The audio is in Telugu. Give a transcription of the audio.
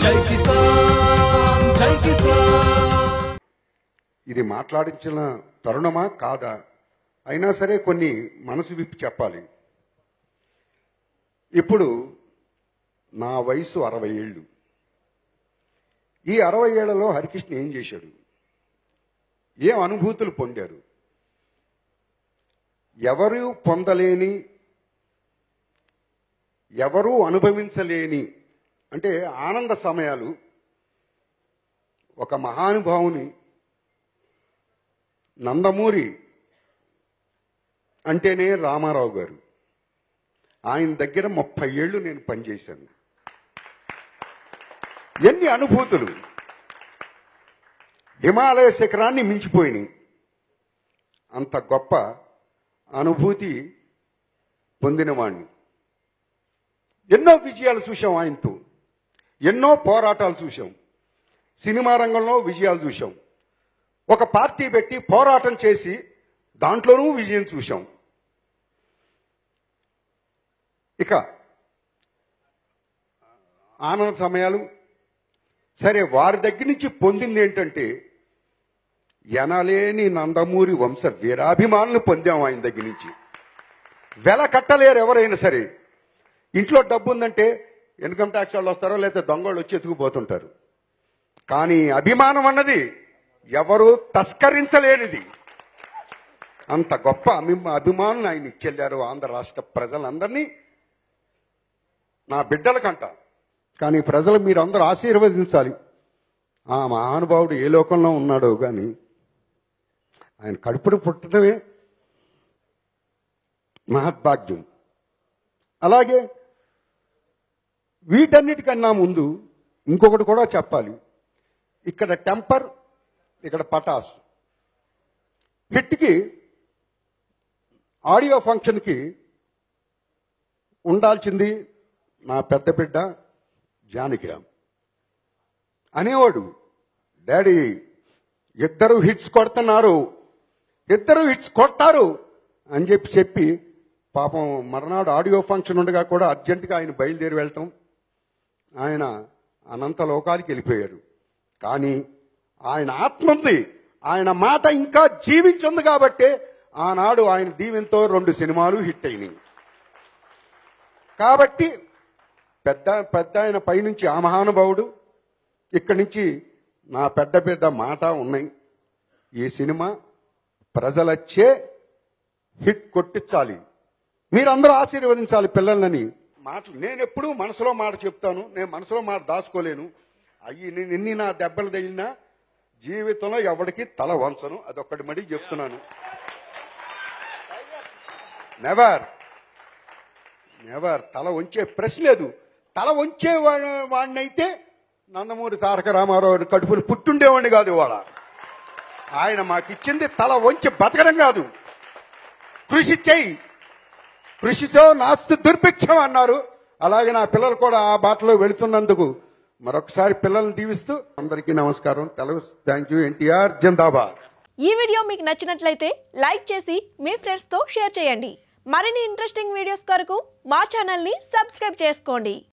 జై కిసాన్ జై కిసాన్ ఇది మాట్లాడించిన తరుణమా కాదా అయినా సరే కొన్ని మనసు విప్పి చెప్పాలి ఇప్పుడు నా వయసు అరవై ఏళ్ళు ఈ అరవై ఏళ్లలో హరికృష్ణ ఏం చేశాడు ఏం అనుభూతులు పొందారు ఎవరు పొందలేని ఎవరూ అనుభవించలేని అంటే ఆనంద సమయాలు ఒక మహానుభావుని నందమూరి అంటేనే రామారావు గారు ఆయన దగ్గర ముప్పై ఏళ్ళు నేను పనిచేశాను ఎన్ని అనుభూతులు హిమాలయ శిఖరాన్ని మించిపోయినాయి అంత గొప్ప అనుభూతి పొందినవాణ్ణి ఎన్నో విజయాలు చూసాం ఆయనతో ఎన్నో పోరాటాలు చూసాం సినిమా రంగంలో విజయాలు చూసాం ఒక పార్టీ పెట్టి పోరాటం చేసి దాంట్లోనూ విజయం చూశాం ఇక ఆనంద సమయాలు సరే వారి దగ్గర నుంచి పొందింది ఏంటంటే ఎనలేని నందమూరి వంశ వీరాభిమానులు పొందాం ఆయన దగ్గర నుంచి వెల కట్టలేరు ఎవరైనా సరే ఇంట్లో డబ్బు ఉందంటే ఇన్కమ్ ట్యాక్స్ వాళ్ళు వస్తారో లేకపోతే దొంగలు వచ్చి ఎత్తుకుపోతుంటారు కానీ అభిమానం అన్నది ఎవరు తస్కరించలేనిది అంత గొప్ప అభి- అభిమానులు ఆయన ఇచ్చెళ్ళారు ఆంధ్ర రాష్ట్ర ప్రజలందరినీ నా బిడ్డలకంట కానీ ప్రజలు మీరందరూ ఆశీర్వదించాలి ఆ మహానుభావుడు ఏ లోకంలో ఉన్నాడో కానీ ఆయన కడుపును పుట్టడమే మహద్భాగ్యం అలాగే వీటన్నిటికన్నా ముందు ఇంకొకటి కూడా చెప్పాలి ఇక్కడ టెంపర్ ఇక్కడ పటాస్ హిట్కి ఆడియో ఫంక్షన్కి ఉండాల్సింది నా పెద్ద బిడ్డ జానకిరామ్ అనేవాడు డాడీ ఇద్దరు హిట్స్ కొడుతున్నారు ఇద్దరు హిట్స్ కొడతారు అని చెప్పి చెప్పి పాపం మర్నాడు ఆడియో ఫంక్షన్ ఉండగా కూడా అర్జెంటుగా ఆయన బయలుదేరి వెళ్ళటం ఆయన అనంత లోకానికి వెళ్ళిపోయారు కానీ ఆయన ఆత్మ ఉంది ఆయన మాట ఇంకా జీవించింది కాబట్టి ఆనాడు ఆయన దీవెంతో రెండు సినిమాలు హిట్ అయినాయి కాబట్టి పెద్ద పెద్ద ఆయన పైనుంచి ఆ మహానుభావుడు ఇక్కడి నుంచి నా పెద్ద పెద్ద మాట ఉన్నాయి ఈ సినిమా ప్రజలచ్చే హిట్ కొట్టించాలి మీరందరూ ఆశీర్వదించాలి పిల్లలని మాటలు నేను ఎప్పుడూ మనసులో మాట చెప్తాను నేను మనసులో మాట దాచుకోలేను అయ్యి నేను ఎన్ని నా దెబ్బలు తగిలినా జీవితంలో ఎవరికి తల వంచను అదొక్కటి మడి చెప్తున్నాను నెవర్ నెవర్ తల వంచే ప్రశ్న లేదు తల వంచే వా- వాడినైతే నందమూరి తారక రామారావు కడుపుని పుట్టుండేవాడిని కాదు ఇవాళ ఆయన మాకిచ్చింది తల వంచి బతకడం కాదు కృషి చెయ్యి కృషితో నాస్తు దుర్భిక్షం అన్నారు అలాగే నా పిల్లలు కూడా ఆ బాటలో వెళుతున్నందుకు మరొకసారి పిల్లల్ని దీవిస్తూ అందరికీ నమస్కారం తెలుగు థ్యాంక్ యూ ఎన్టీఆర్ జిందాబాద్ ఈ వీడియో మీకు నచ్చినట్లయితే లైక్ చేసి మీ ఫ్రెండ్స్తో షేర్ చేయండి మరిన్ని ఇంట్రెస్టింగ్ వీడియోస్ కొరకు మా ఛానల్ని సబ్స్క్రైబ్ చేసుకోండి